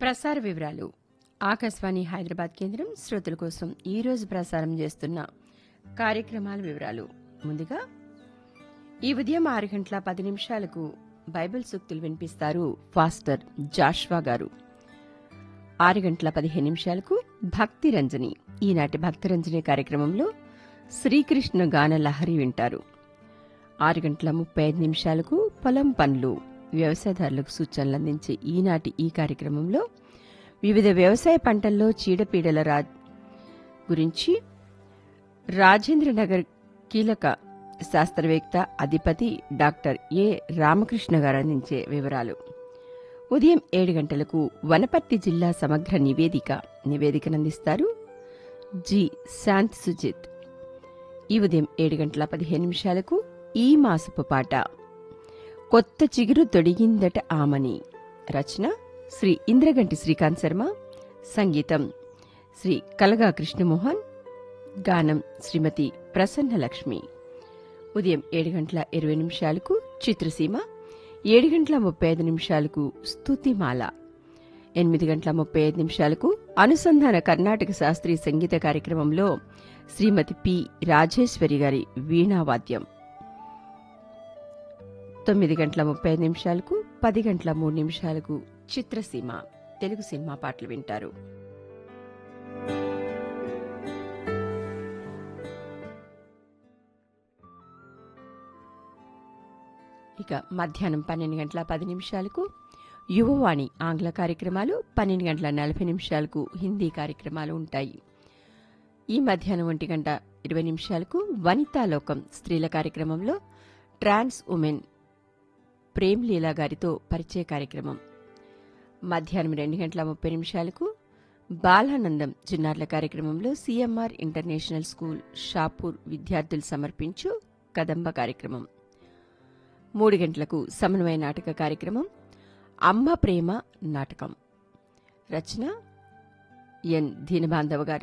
ప్రసార వివరాలు ఆకాశవాణి హైదరాబాద్ కేంద్రం శ్రోతల కోసం ఈ రోజు ప్రసారం చేస్తున్న కార్యక్రమాల వివరాలు ముందుగా ఈ ఉదయం ఆరు గంటల పది నిమిషాలకు బైబిల్ సూక్తులు వినిపిస్తారు ఫాస్టర్ జాష్వా గారు ఆరు గంటల పదిహేను నిమిషాలకు భక్తి రంజని ఈనాటి భక్తి రంజని కార్యక్రమంలో శ్రీకృష్ణ గాన లహరి వింటారు ఆరు గంటల ముప్పై ఐదు నిమిషాలకు పొలం పనులు వ్యవసాయదారులకు సూచనలు అందించే ఈనాటి ఈ కార్యక్రమంలో వివిధ వ్యవసాయ పంటల్లో చీడపీడల రా గురించి రాజేంద్రనగర్ కీలక శాస్త్రవేత్త అధిపతి డాక్టర్ ఏ రామకృష్ణ గారు అందించే వివరాలు ఉదయం ఏడు గంటలకు వనపర్తి జిల్లా సమగ్ర నివేదిక నివేదికనందిస్తారు జి శాంతి సుజిత్ ఈ ఉదయం ఏడు గంటల పదిహేను నిమిషాలకు ఈ మాసపు పాట కొత్త చిగురు తొడిగిందట ఆమని రచన శ్రీ ఇంద్రగంటి శ్రీకాంత్ శర్మ సంగీతం శ్రీ కలగా కృష్ణమోహన్ గానం శ్రీమతి ప్రసన్న లక్ష్మి ఉదయం ఏడు గంటల ఇరవై నిమిషాలకు చిత్రసీమ ఏడు గంటల ముప్పై ఐదు నిమిషాలకు స్తుతిమాల ఎనిమిది గంటల ముప్పై ఐదు నిమిషాలకు అనుసంధాన కర్ణాటక శాస్త్రీయ సంగీత కార్యక్రమంలో శ్రీమతి పి రాజేశ్వరి గారి వీణావాద్యం తొమ్మిది గంటల ముప్పై ఐదు నిమిషాలకు పది గంటల మూడు నిమిషాలకు చిత్రసీమ తెలుగు సినిమా పాటలు వింటారు ఇక మధ్యాహ్నం పన్నెండు గంటల పది నిమిషాలకు యువవాణి ఆంగ్ల కార్యక్రమాలు పన్నెండు గంటల నలభై నిమిషాలకు హిందీ కార్యక్రమాలు ఉంటాయి ఈ మధ్యాహ్నం ఒంటి గంట ఇరవై నిమిషాలకు వనితాలోకం స్త్రీల కార్యక్రమంలో ట్రాన్స్ ఉమెన్ ప్రేమ్ లీలా గారితో పరిచయ కార్యక్రమం మధ్యాహ్నం రెండు గంటల ముప్పై నిమిషాలకు బాలానందం చిన్నారుల కార్యక్రమంలో సీఎంఆర్ ఇంటర్నేషనల్ స్కూల్ షాపూర్ విద్యార్థులు సమర్పించు కదంబ కార్యక్రమం మూడు గంటలకు సమన్వయ నాటక కార్యక్రమం అమ్మ ప్రేమ నాటకం రచన ఎన్ దీనబాంధవ గారు